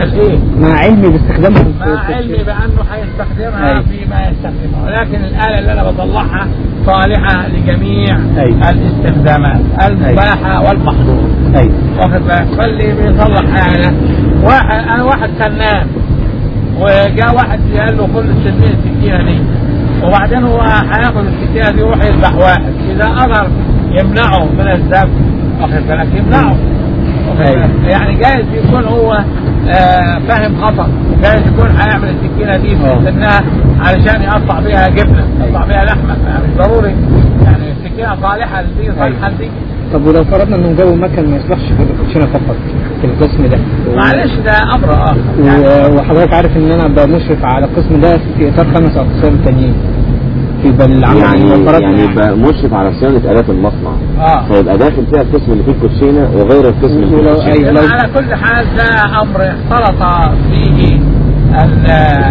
الايه مع علمي باستخدامها في- مع في- علمي بانه هيستخدمها أيوة. فيما يستخدمها ولكن الاله اللي انا بطلعها صالحه لجميع أيوة. الاستخدامات المباحه والمحظوره ايوه واخد بالك فاللي بيصلح آلة واحد أنا واحد فنان وجاء واحد قال له كل السكينة السكينة دي وبعدين هو هياخد السكينة دي ويروح يذبح واحد إذا قدر يمنعه من الذبح واخد بالك يمنعه واخد أيوة. بالك؟ يعني جايز يكون هو آه فاهم خطأ جايز يكون هيعمل السكينة دي آه. في سنها علشان يقطع بيها جبنة يقطع بيها لحمة مش ضروري يعني السكينة صالحة لدي صالحة لدي طب ولو فرضنا انه جابوا مكن ما يصلحش في الكوتشينه فقط في القسم ده معلش ده امر اخر يعني و- وحضرتك عارف ان انا بقى مشرف على القسم ده في اطار خمس اقسام تانيين يبقى العمل يعني لو فرضنا يعني يبقى مشرف على صيانه الات المصنع اه فيبقى داخل فيها القسم اللي فيه الكوتشينه وغير القسم اللي فيه ولو- الكوتشينه أيوة. لو- على كل حال ده امر اختلط فيه ال-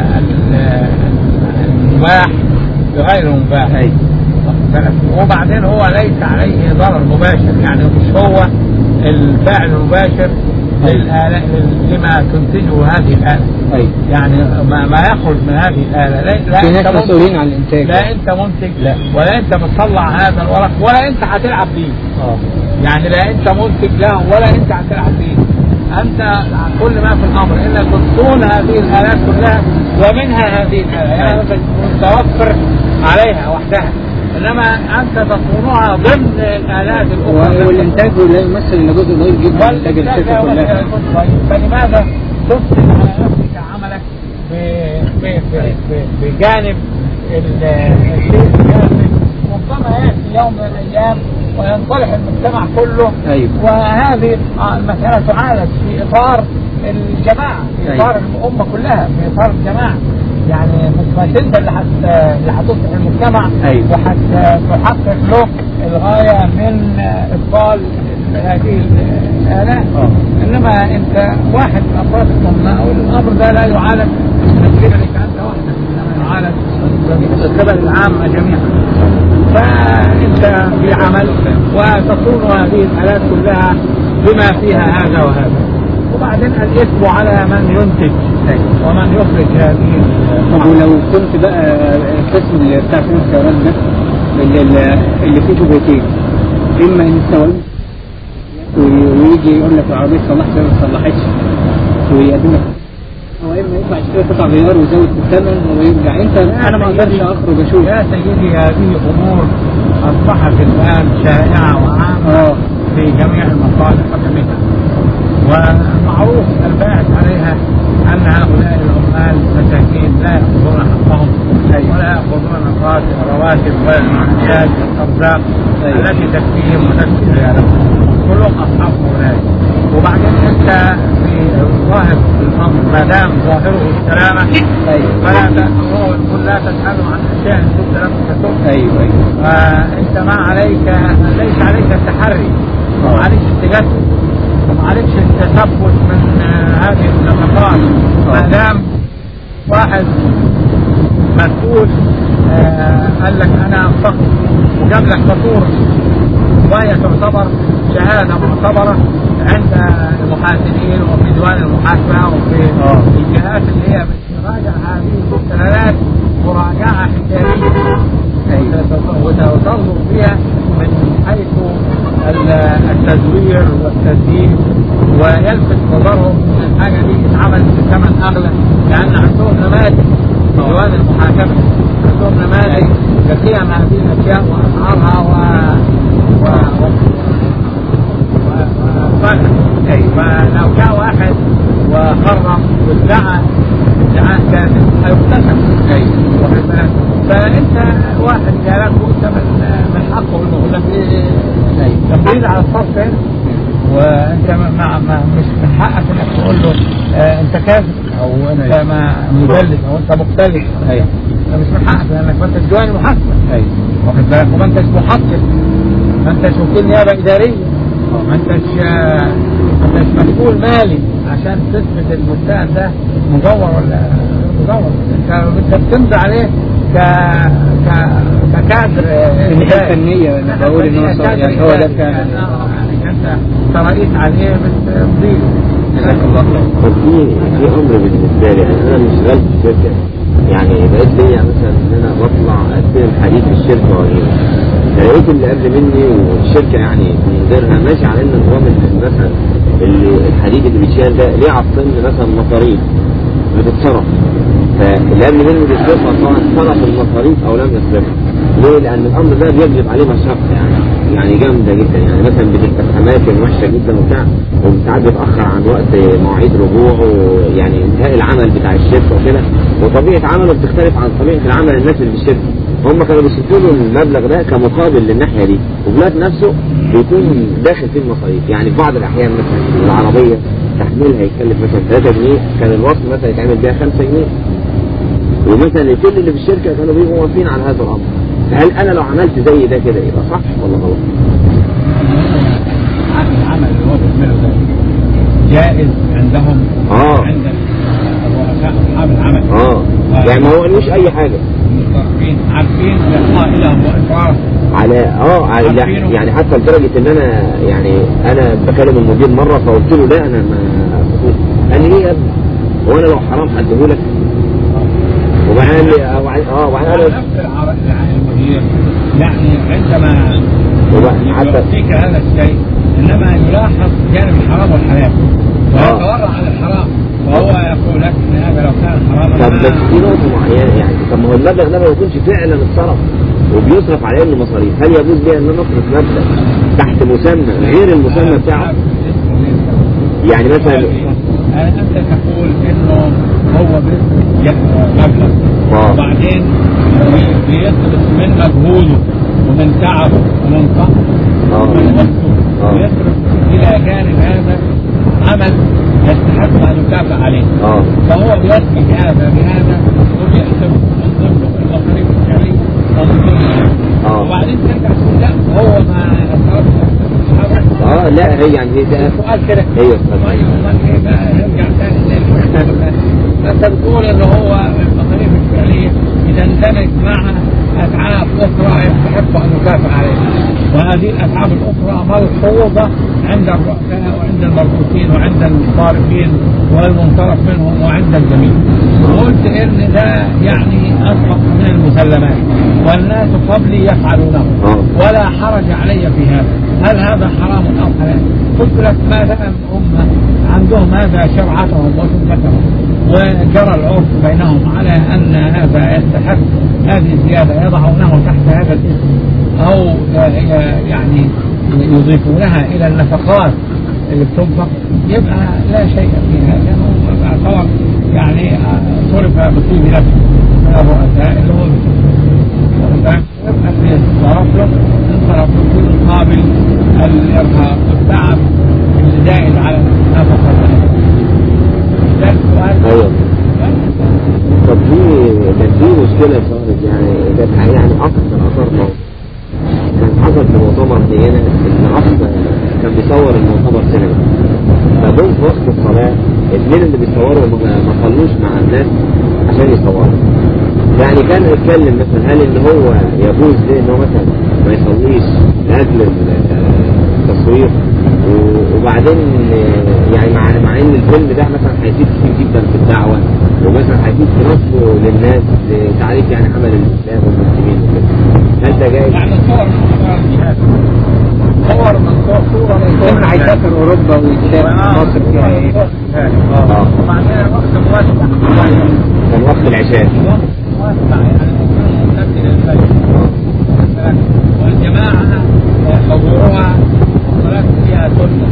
ال- المباح بغير المباح أيوة. واخد بالك؟ وبعدين هو ليس عليه ضرر مباشر يعني مش هو الفاعل المباشر للآلة لما تنتجه هذه الآلة ايوه يعني ما, ما يخرج من هذه الآلة لا, لا في أنت ناس منتج- مسؤولين عن الانتاج لا انت منتج لا ولا انت بتطلع هذا الورق ولا انت هتلعب بيه اه يعني لا انت منتج له ولا انت هتلعب فيه انت كل ما في الامر انك تصون هذه الالات كلها ومنها هذه الاله يعني انت متوفر عليها وحدها انما انت تصونها ضمن الالات الاخرى والانتاج لا يمثل الا جزء ضئيل جدا من انتاج والإنتاج الشركه له كلها مثلاً يكون كويس. فلماذا تفسد على نفسك عملك ب- ب- ب- ب- بجانب ال- الشيء الجانب ربما ياتي يوم من الايام وينصلح المجتمع كله أيوة. وهذه المساله تعالج في اطار الجماعه في أيوة. اطار الامه كلها في اطار الجماعه يعني مش مش انت اللي حت اللي هتصلح المجتمع أيوة. وهتحقق له الغايه من ابطال هذه الالات آه. انما انت واحد من افراد الامه والامر ده لا يعالج من قبلك انت وحدك انما يعالج من قبل العامه جميعا فانت في عمل وتصون هذه الالات كلها بما فيها هذا وهذا وبعدين الاثم على من ينتج ومن يخرج هذه طب ولو كنت بقى القسم اللي بتاع سنة الطيران ده اللي, اللي- اللي فيه شبهتين اما ان التواليف ويجي يقول لك العربيه صلحت ولا ما صلحتش ويقدم لك او اما يطلع يشتري قطع غيار ويزود في الثمن ويرجع انت انا ما اقدرش اخرج اشوف يا سيدي هذه امور اصبحت الان شائعه وعامه اه في جميع المصالح وجميعها ومعروف الباعث عليها ان هؤلاء العمال مساكين لا ياخذون حقهم ولا ياخذون رواتب رواتب ولا المعاشات والارزاق أيوة. التي تكفيهم وتكفي عيالهم كلهم اصحاب مولاي وبعدين انت في ظاهر الامر ما دام ظاهره السلامه ايوه فلا تأمروا يقول لا تسألوا عن أشياء تبدأ لكم تسؤ ايوه ايوه فأنت ما عليك ليس عليك التحري وما عليك التجسس وما عليكش التثبت من آه، هذه النفقات ما دام واحد مسؤول آه، قال لك أنا أنفقت وجاب لك فاتورة وهي تعتبر شهادة معتبرة عند المحاسبين وفي ديوان المحاسبة وفي آه. الجهات اللي هي بتراجع هذه المستندات مراجعة حسابية وتنظر فيها من حيث ال- التزوير والتسيير ويلفت نظرهم ان الحاجه دي اتعملت بثمن اغلى لان عندهم نماذج في ديوان المحاكمه عندهم نماذج كثيره من هذه الاشياء واسعارها و و و وفرق فلو جاء واحد وخرم وادعى ادعاء كاذب هيكتشف واخد بالك فانت واحد جالك وانت من من حقه انه يقول لك ايه تقليد على الصف هنا وانت ما ما ما مش من حقك انك تقول له آه انت كاذب او انت ما مدلس او انت مختلف ايوه ده مش من حقك لانك ما انتش ديواني محاسبه ايوه واخد بالك وما انتش محقق ما انتش وكيل نيابه اداريه ما انتش آه، ما انتش مسؤول مالي عشان تثبت المتهم ده مزور ولا غير مزور انت انت بتمضي عليه ك ك ككادر آه، في الناحية إداري. الفنية أنا الناحية بقول إن هو الفنية صار- كادر يعني هو ده إداري. فعلا. يعني آه، يعني انت كرئيس عليه بتمضي له جزاك الله خير طب في في امر بالنسبه لي يعني انا مش شغال في الشركه يعني بقيت ليا مثلا ان انا بطلع استلم حديد في الشركه واجيبه لقيت اللي قبل مني والشركه يعني مديرها ماشي على ان نظام ال- مثلا اللي الحديد اللي بيتشال ده ليه على الطن مثلا مصاريف بتتصرف فاللي قبل مني بيصرفها سواء صرف المصاريف او لم يصرفها ليه؟ لان الامر ده بيجلب عليه مشقه يعني يعني جامده جدا يعني مثلا بتبقى في اماكن وحشه جدا وبتاع وساعات بيتاخر عن وقت مواعيد رجوعه يعني انتهاء العمل بتاع الشركه وكده وطبيعه عمله بتختلف عن طبيعه العمل الناس اللي في الشركه هم كانوا بيشوفوا له المبلغ ده كمقابل للناحيه دي وبلاد نفسه بيكون داخل فيه المصاريف يعني في بعض الاحيان مثلا العربيه تحميلها يتكلف مثلا 3 جنيه كان الوصل مثلا يتعمل بيها 5 جنيه ومثلا كل اللي في الشركه كانوا بيبقوا موافقين على هذا الامر فهل انا لو عملت زي ده كده يبقى صح ولا غلط؟ هذا العمل اللي هو بيعمله ده جائز عندهم آه. عند الرؤساء اصحاب العمل اه يعني ما هو قالوش اي حاجه المصرفين عارفين الاخطاء لهم واقرار على اه على لا، عارفينه. يعني حتى لدرجه ان انا يعني انا بكلم المدير مره فقلت له لا انا ما قال لي ليه يا ابني؟ هو انا لو حرام هديهولك وبعدين قال لي اه وبعدين- اه وبعدين قال لي- نفس العر- المدير يعني عندما وبعدين حتى يعطيك هذا الشيء انما يلاحظ جانب الحرام والحلال ويتورع عن الحرام وهو يقول لك ان هذا لو كان حراما طب ما- بس في نقطة معينة يعني طب ما هو المبلغ ده ما يكونش فعلا اتصرف وبيصرف عليه انه مصاريف هل يجوز لي ان انا اصرف مبلغ تحت مسمى غير المسمى بتاعه؟ يعني مثلا أنا أنت تقول إنه هو بيصرف مبلغ آه. وبعدين بي- بيصرف من مجهوده ومن تعبه ومن طاقته آه. ومن وقته آه. بيصرف إلى جانب هذا عمل يستحق أن يكافئ عليه اه فهو بيسقي هذا بهذا وبيحسب من ضمن المصاريف الشهرية ومن ضمن آه. وبعدين ترجع تقول لا هو ما صرفش اه لا هي يعني هي ده سؤال كده ايوه طيب امال ايه بقى نرجع تاني للمحتاج انت بتقول ان هو المصاريف الفعليه بتندمج مع اتعاب اخرى يستحق ان يكافئ عليها وهذه الاتعاب الاخرى ملحوظه عند الرؤساء وعند المربوطين وعند الصارفين والمنصرف منهم وعند الجميع وقلت ان ده يعني اصبح من المسلمات والناس قبلي يفعلونه آه. ولا حرج علي في هذا هل هذا حرام او حلال قلت لك ما دام هم عندهم هذا شرعتهم وسنتهم وجرى العرف بينهم على ان هذا يستحق هذه الزياده يضعونه تحت هذا الاسم او يعني يضيفونها الى النفقات اللي بتنفق يبقى لا شيء فيها لانه يعتبر يعني صرف بطيب نفسه من الرؤساء اللي هو يبقى اللي انصرف له انصرف له في مقابل الارهاق والتعب اللي زائد على النفقه ده السؤال ايوه طب في كان في مشكلة صارت يعني كانت يعني أخ من أثرنا كان حصل في مؤتمر هنا إن أخ كان بيصور المؤتمر سينما فدول في وقت الصلاة الاثنين اللي بيصوروا ما ما صلوش مع الناس عشان يصوروا يعني كان يتكلم مثلا هل ان هو يجوز ليه ان هو مثلا ما يصليش لاجل التصوير و- وبعدين آه، يعني مع مع ان الفيلم ده مثلا هيفيد كتير جدا في الدعوه ومثلا هيفيد في نصره للناس لتعريف يعني عمل الاسلام والمسلمين وكده هل ده جاي؟ يعني صور من صور الجهاد صور من صور صورة من صور كان هيسافر اوروبا ويتشاف مصر فيها ايه اه وبعدين الوقت مواسع كان وقت العشاء الوقت مواسع يعني يكون ممتد للفجر مثلا والجماعة حضورها صلاة فيها سنة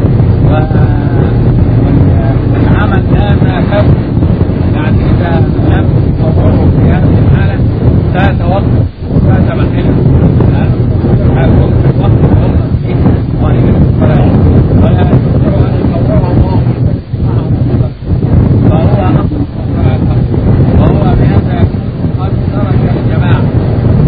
والعمل هذا كم يعني إذا لم تصوره في هذه الحالة سيتوقف وسيتمحل هيكون في الوقت هم فيه قائمين الصلاة ولا يستطيع أن يصورهم وهم معهم فهو أمر صلاته وهو بهذا يكون قد ترك الجماعة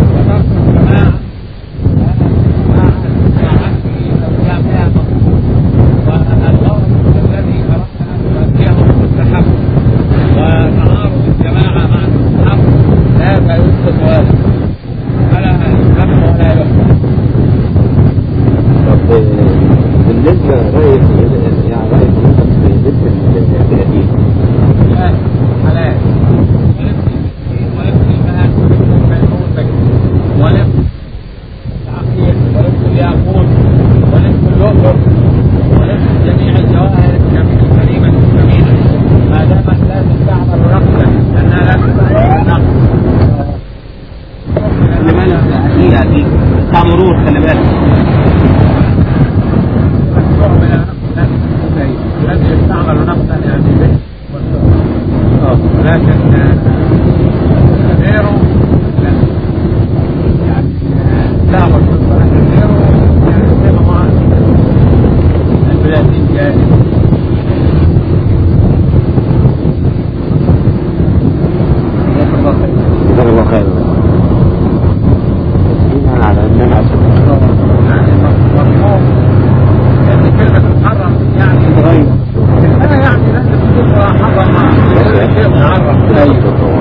يعني بتاع مرور خلي بالك نوع من النقد الذي يستعمل نقدا يعني به اه ولكن آه، غيره لا يعني آه، لا مرتبط ولكن غيره يعني زي ما هو البلاد الجاهز جزاك الله خير جزاك الله خير على اننا يعني مفهوم ان كلمة محرم يعني تغير لا يعني لازم تبقى حرم شيء محرم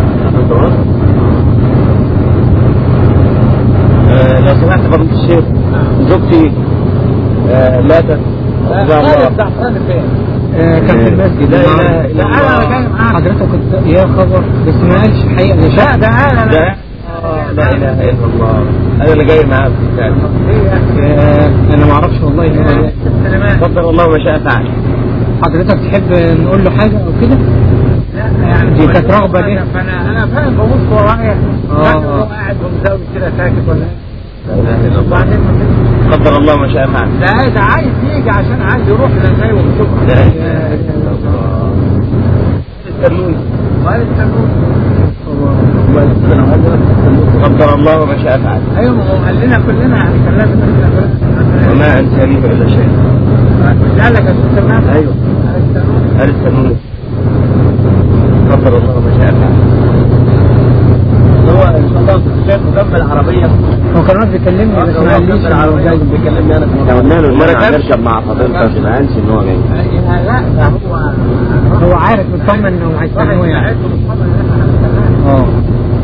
آه، لو سمحت فضيلة الشيخ زوجتي آه، ماتت لا رضي خالد الله زعفران فين؟ آه، كان في المسجد لا آه، إله إلا لا انا جاي معاك حضرتك كنت يا خبر بس ما قالش الحقيقه ده لا شاء ده انا ده لا آه، لا اله الا الله انا اللي جاي معاك بالفعل انا ما اعرفش والله إن هو ده. قدر الله ما شاء فعل حضرتك تحب نقول له حاجه او كده لا يعني دي كانت رغبة دي. فانا انا فاهم ببص ورايا آه. فاكر هو قاعد ومزاوي كده ساكت ولا لا اله الا الله وبعدين ما فيش. قدر الله ما شاء فعل لا ده عايز يجي عشان عايز يروح لزي ويشوف لا اله الا الله استنوني وقال استنوا قدر الله ما شاء فعل ايوه ما هو قال لنا كلنا يعني كان لازم نحن وما انسانيه الا شيء مش قال لك يا استاذ سلمان ايوه قال استنوا هل استنوني قدر الله ما شاء فعل هو ان شاء الله الشيخ مكمل عربيه هو كان واقف بيكلمني بس ما قاليش إن هو جاي. بيكلمني انا احنا قلنا له ما المره نركب مع فضيلتك ما قالش ان هو جاي لا ده هو هو عارف مطمن انه واحد هيستنوه يعني يساعده بالطبع ان احنا هنستناه اه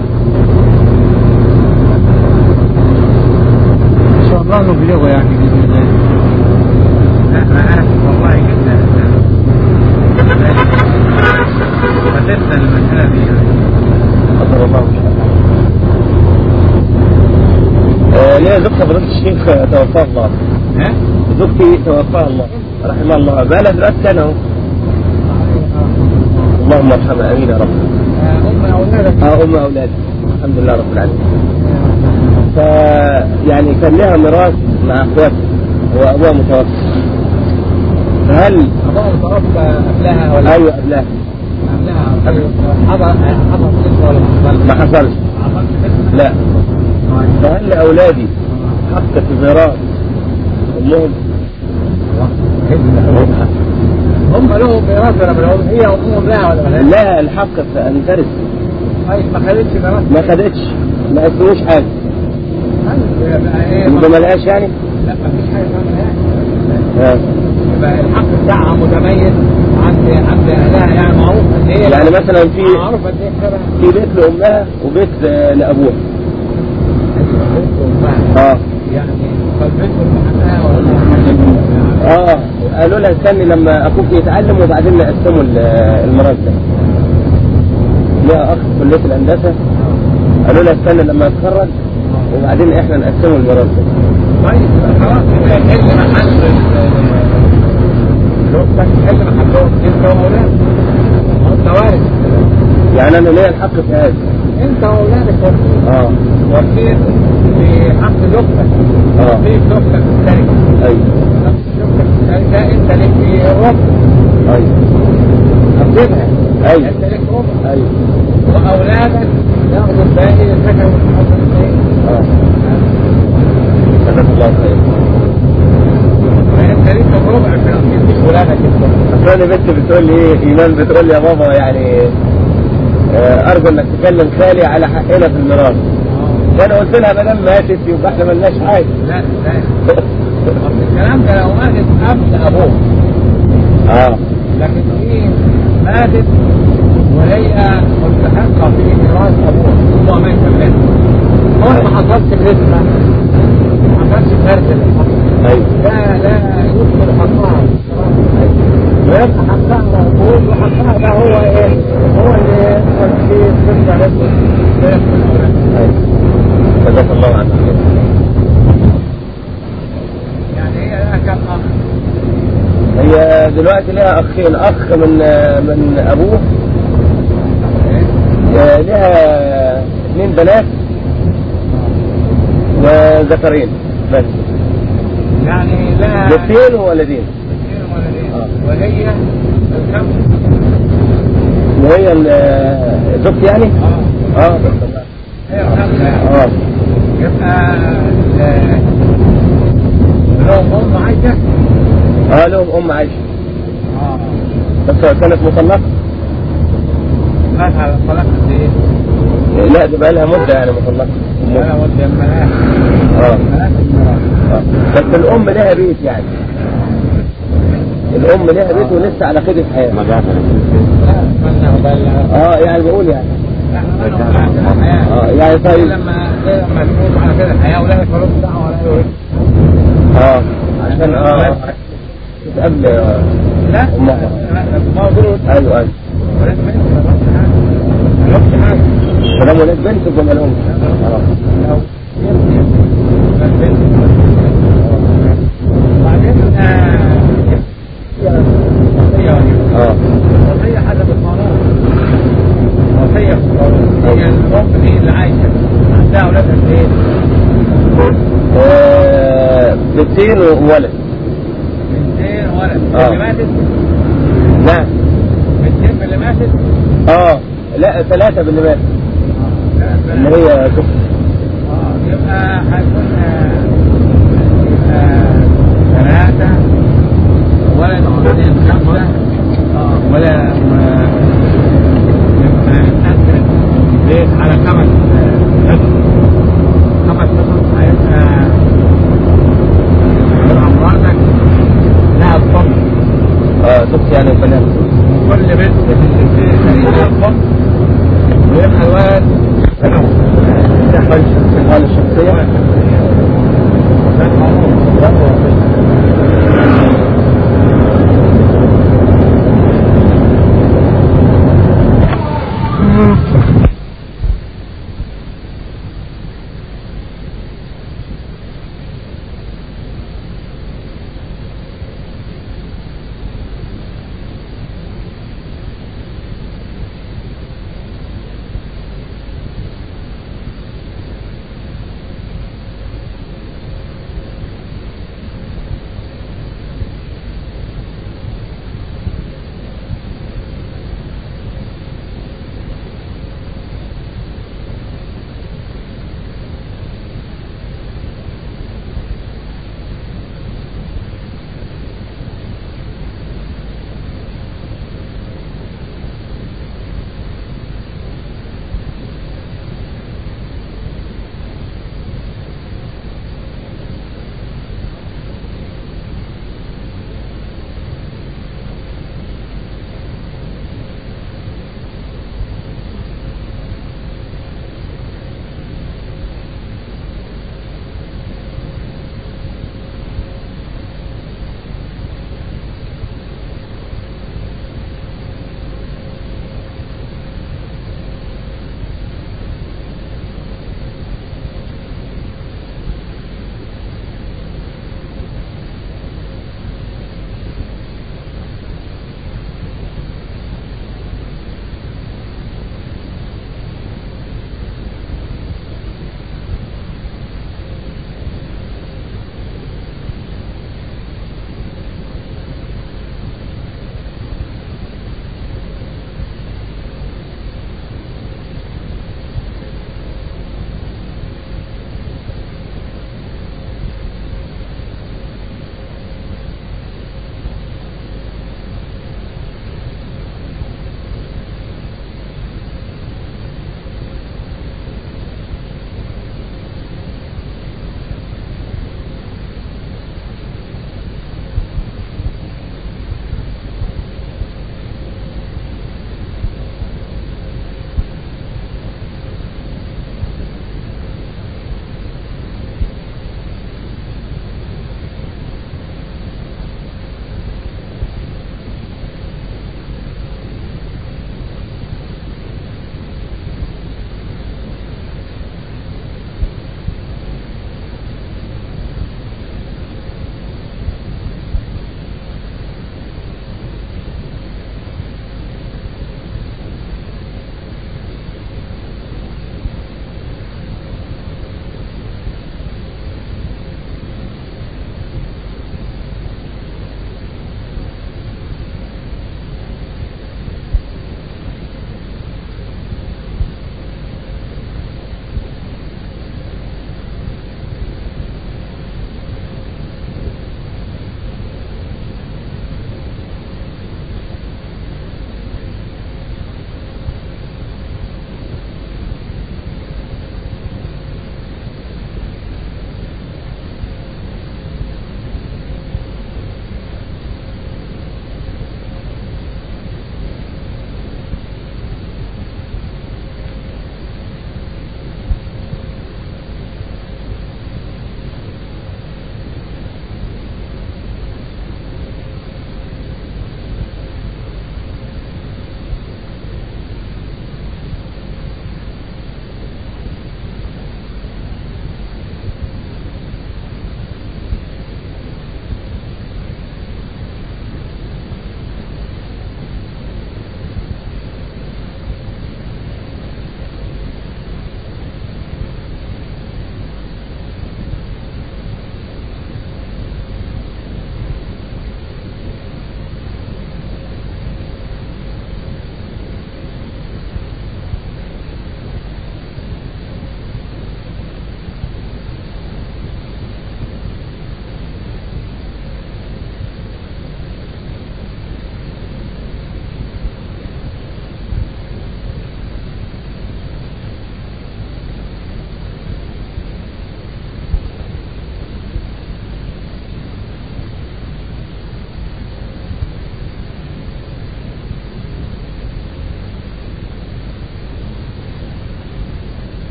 ان شاء الله نبلغه يعني باذن الله لا انا اسف والله جدا فاتتنا المساله دي يعني قدر الله ما شاء فعل ليه زوجتي فضيلة الشيخ توفاها الله ها؟ زوجتي توفاها الله رحمه الله بقى لها دلوقتي سنه اهو اللهم ارحمها امين يا رب ام اولادك اه ام اولادي الحمد لله رب العالمين ف يعني كان لها ميراث مع اخواتها هو ابوها متوفى فهل ابوهم توفى قبلها ولا ايوه قبلها قبلها حضر حضر قسمه ولا ما حضرش؟ ما حصلش حضرش قسمه؟ لا فهل لاولادي حق في ميراث امهم هم لهم ميراث ولا ما لهم هي امهم لها ولا ما لهاش؟ لها الحق في ان ترث طيب ما خدتش ميراث ما خدتش ما قسموش حاجه طيب يبقى ايه يبقى ما لهاش يعني لا ما فيش حاجه اسمها يعني آه. يبقى الحق بتاعها متميز عند عند اهلها يعني معروف قد ايه يعني مثلا في معروف قد ايه خيرها في بيت لامها وبيت آه، لابوها اه يعني فالبنت محلها ولا اه قالوا لها استني لما اخوك يتعلم وبعدين نقسموا ال- الميراث ده ليها اخ في كليه الهندسه قالوا لها استني لما يتخرج وبعدين احنا نقسموا الميراث ده طيب يبقى خلاص يبقى يحل محل الاختك يحل محلهم انت واولادك انت وارث يعني انا ليا الحق في هذا انت واولادك ورثين اه ورثين بحق زوجتك آه. في زوجتك في الشركه ايوه زوجتك في الشركه انت لك في الربع ايوه تقسمها أيوة. انت لك ربع ايوه واولادك ياخذوا الباقي الزكاه والحق اه جزاك الله خير فانت ليك الربع في نصيب مش ولادك انت اصل انا بنت بتقول لي ايه ايمان بتقول لي يا بابا يعني آه، ارجو انك تكلم خالي على حقنا في الميراث فانا قلت لها ما دام ماتت يبقى احنا مالناش حاجه لا لا أصل الكلام ده لو ماتت قبل ابوه اه لكن هي ماتت وهي مستحقه في ميراث ابوها هو ما يكملها هو ما حصلش الرزق ما حصلش الفرد اللي حصل ايوه لا لا يدخل حقها ويبقى حقها موجود وحقها ده هو ايه؟ هو اللي اللي ترجع رزقه ايوه جزاك الله عنك خير يعني هي لها كم اخ؟ هي دلوقتي لها اخين اخ من آه، من ابوه آه، لها اثنين بنات ذكرين بس يعني لا بنتين وولدين اثنين ولدين آه. وهي الخمس وهي ال- الزوجة يعني؟ اه اه بس هي الخمسة يعني. اه يبقى ال- لهم أم عايشة اه لهم ام عايشة اه بس كانت مطلقة مات على الطلاق قد ايه؟ لا ده بقى لها مدة يعني مطلقة انا أمها. ودي الملاك اه ملاك المرأة آه. بس الام لها بيت يعني الام لها بيت ولسه على قيد الحياة ما جاء لا اتمنى وبلغ اه يعني بقول يعني احنا ما نقول على كده الحياة اه يعني زي طيب لما زي لما تقول على كده الحياة ولا يفرق دعوة ولا يورث اه عشان اه قبل آه، لا أمها. ما ضروري ايوه ايوه ولاد بنت ما ضربش حاجة ما ضربش حاجة فلما ولاد بنت ولا لهم اه لو ولاد بنت وبعدين آه، وصية ولا اه وصية حسب القانون وصية في القانون هي الأم دي اللي عايشة عندها أولاد قد إيه؟ آه، بنتين وولد بنتين ولد آه. اللي ماتت نعم بنتين من اللي ماتت اه لا ثلاثة باللي مات لا، اللي لا. هي زوجتي آه، يبقى هيكون آه، آه، ثلاثة ولد واثنين خمسة اه ولا آه، يبقى نقسم البيت على خمس آه، حصص خمس حصص هيبقى يبقى مراتك لها الضم اه زوجتي يعني ثلاثة كل بنت في البيت لها الضم ويبقى الولد ده حال الشخصية